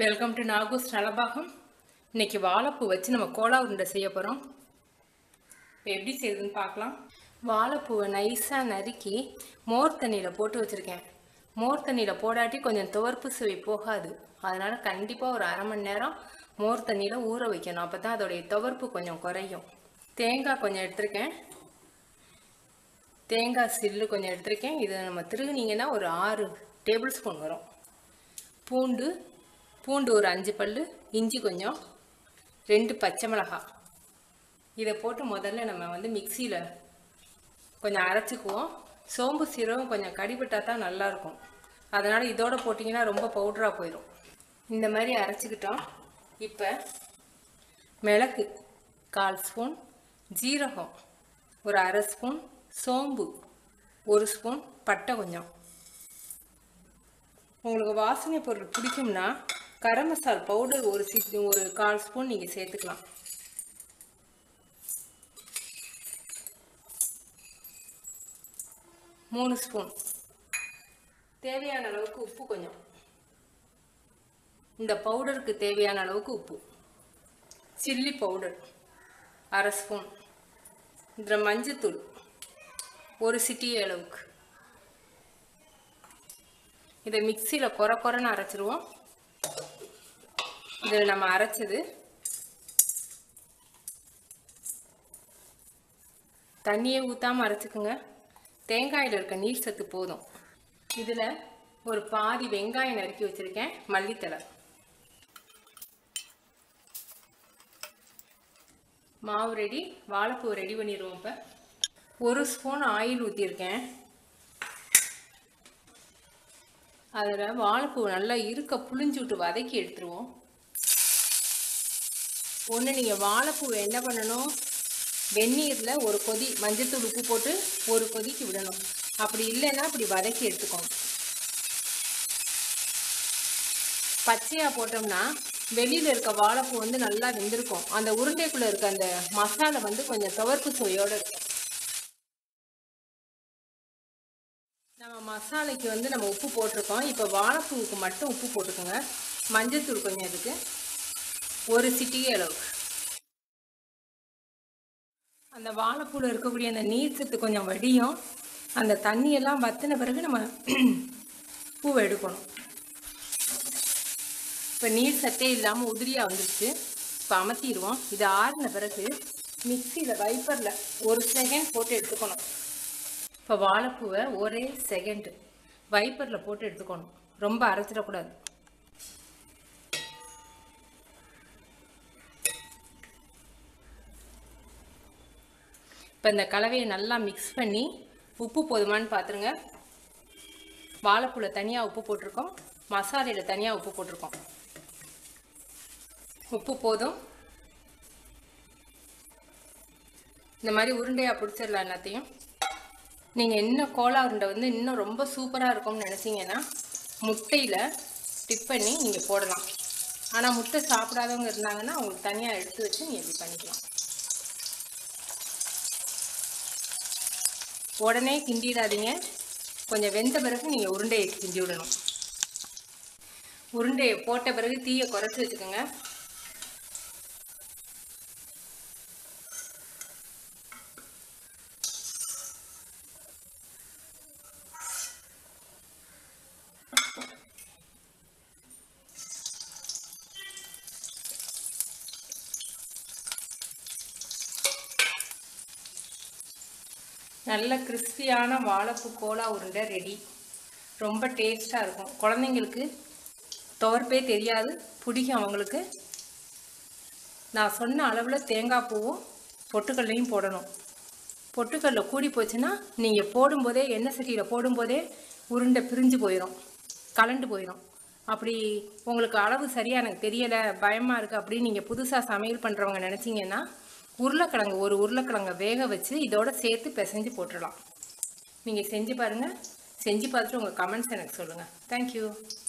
welcome to நாகூஸ் நலபாகம் இன்னைக்கு வாழைப்பூ வச்சு நம்ம கோலா உருண்டை செய்ய போகிறோம் இப்போ எப்படி செய்யுதுன்னு பார்க்கலாம் வாழைப்பூவை நைஸாக நறுக்கி மோர் தண்ணியில் போட்டு வச்சுருக்கேன் மோர் தண்ணியில் போடாட்டி கொஞ்சம் துவர்ப்பு சுவை போகாது அதனால் கண்டிப்பாக ஒரு அரை மணி நேரம் மோர் தண்ணியில் ஊற வைக்கணும் அப்போ தான் அதோடைய துவர்ப்பு கொஞ்சம் குறையும் தேங்காய் கொஞ்சம் எடுத்திருக்கேன் தேங்காய் சில்லு கொஞ்சம் எடுத்திருக்கேன் இதை நம்ம திருகுனீங்கன்னா ஒரு ஆறு டேபிள் ஸ்பூன் வரும் பூண்டு பூண்டு ஒரு அஞ்சு பல்லு இஞ்சி கொஞ்சம் ரெண்டு பச்சை மிளகாய் இதை போட்டு முதல்ல நம்ம வந்து மிக்சியில் கொஞ்சம் அரைச்சிக்குவோம் சோம்பு சீரகம் கொஞ்சம் கடிபட்டா தான் நல்லாயிருக்கும் அதனால் இதோட போட்டிங்கன்னா ரொம்ப பவுடராக போயிடும் இந்த மாதிரி அரைச்சிக்கிட்டோம் இப்போ மிளகு கால் ஸ்பூன் ஜீரகம் ஒரு அரை ஸ்பூன் சோம்பு ஒரு ஸ்பூன் பட்டை கொஞ்சம் உங்களுக்கு வாசனை பொருள் பிடிக்கும்னா கரம் மசால் பவுடர் ஒரு சி ஒரு கால் ஸ்பூன் நீங்கள் சேர்த்துக்கலாம் மூணு ஸ்பூன் தேவையான அளவுக்கு உப்பு கொஞ்சம் இந்த பவுடருக்கு தேவையான அளவுக்கு உப்பு சில்லி பவுடர் அரை ஸ்பூன் இதில் மஞ்சத்தூள் ஒரு சிட்டிகை அளவுக்கு இதை மிக்சியில் குறை குறைன்னு அரைச்சிருவோம் இதில் நம்ம அரைச்சது தண்ணியே ஊற்றாமல் அரைச்சிக்குங்க தேங்காயில் இருக்க நீர் சத்து போதும் இதில் ஒரு பாதி வெங்காயம் நறுக்கி வச்சுருக்கேன் மல்லித்தலை மாவு ரெடி வாழைப்பூ ரெடி பண்ணிடுவோம் இப்போ ஒரு ஸ்பூன் ஆயில் ஊற்றிருக்கேன் அதில் வாழைப்பூ நல்லா இருக்க புளிஞ்சு விட்டு வதக்கி எடுத்துருவோம் ஒன்று நீங்கள் வாழைப்பூவை என்ன பண்ணணும் வெந்நீரில் ஒரு கொதி மஞ்சத்தூள் உப்பு போட்டு ஒரு கொதிக்கு விடணும் அப்படி இல்லைன்னா அப்படி வதக்கி எடுத்துக்கணும் பச்சையாக போட்டோம்னா வெளியில் இருக்க வாழைப்பூ வந்து நல்லா வெந்திருக்கும் அந்த உருண்டைக்குள்ளே இருக்க அந்த மசாலா வந்து கொஞ்சம் துவர்ப்பு சுவையோடு இருக்கும் நம்ம மசாலைக்கு வந்து நம்ம உப்பு போட்டிருக்கோம் இப்போ வாழைப்பூவுக்கு மட்டும் உப்பு போட்டுக்கோங்க மஞ்சத்தூள் கொஞ்சம் இதுக்கு ஒரு சிட்டிகை அளவுக்கு அந்த வாழைப்பூவில் இருக்கக்கூடிய அந்த நீர் சத்து கொஞ்சம் வடியும் அந்த தண்ணியெல்லாம் வத்தின பிறகு நம்ம பூவை எடுக்கணும் இப்போ நீர் சத்தே இல்லாமல் உதிரியாக வந்துருச்சு இப்போ அமர்த்திடுவோம் இது ஆறின பிறகு மிக்சியில் வைப்பரில் ஒரு செகண்ட் போட்டு எடுத்துக்கணும் இப்போ வாழைப்பூவை ஒரே செகண்டு வைப்பரில் போட்டு எடுத்துக்கணும் ரொம்ப அரைச்சிடக்கூடாது இப்போ இந்த கலவையை நல்லா மிக்ஸ் பண்ணி உப்பு போதுமான்னு பார்த்துருங்க வாழைப்பூவில் தனியாக உப்பு போட்டிருக்கோம் மசாலையில் தனியாக உப்பு போட்டிருக்கோம் உப்பு போதும் இந்த மாதிரி உருண்டையாக பிடிச்சிடலாம் எல்லாத்தையும் நீங்கள் இன்னும் கோலா உருண்டை வந்து இன்னும் ரொம்ப சூப்பராக இருக்கும்னு நினச்சிங்கன்னா முட்டையில் டிப் பண்ணி நீங்கள் போடலாம் ஆனால் முட்டை சாப்பிடாதவங்க இருந்தாங்கன்னா அவங்களுக்கு தனியாக எடுத்து வச்சு நீங்கள் இப்படி பண்ணிக்கலாம் உடனே கிண்டிடாதீங்க கொஞ்சம் வெந்த பிறகு நீங்கள் உருண்டையை கிண்டி விடணும் உருண்டையை போட்ட பிறகு தீயை குறைச்சி வச்சுக்கோங்க நல்ல கிறிஸ்பியான வாழைப்பூ கோலா உருண்டை ரெடி ரொம்ப டேஸ்ட்டாக இருக்கும் குழந்தைங்களுக்கு துவர்ப்பே தெரியாது பிடிக்கும் அவங்களுக்கு நான் சொன்ன அளவில் தேங்காய் பூவும் பொட்டுக்கல்லையும் போடணும் பொட்டுக்கல்ல கூடி போச்சுன்னா நீங்கள் போடும்போதே எண்ணெய் சட்டியில் போடும்போதே உருண்டை பிரிஞ்சு போயிடும் கலண்டு போயிடும் அப்படி உங்களுக்கு அளவு சரியாக எனக்கு தெரியலை பயமாக இருக்குது அப்படின்னு நீங்கள் புதுசாக சமையல் பண்ணுறவங்க நினச்சிங்கன்னா உருளைக்கிழங்கு ஒரு உருளைக்கிழங்கை வேக வச்சு இதோட சேர்த்து பிசைஞ்சு போட்டுடலாம் நீங்கள் செஞ்சு பாருங்கள் செஞ்சு பார்த்துட்டு உங்கள் கமெண்ட்ஸ் எனக்கு சொல்லுங்கள் தேங்க்யூ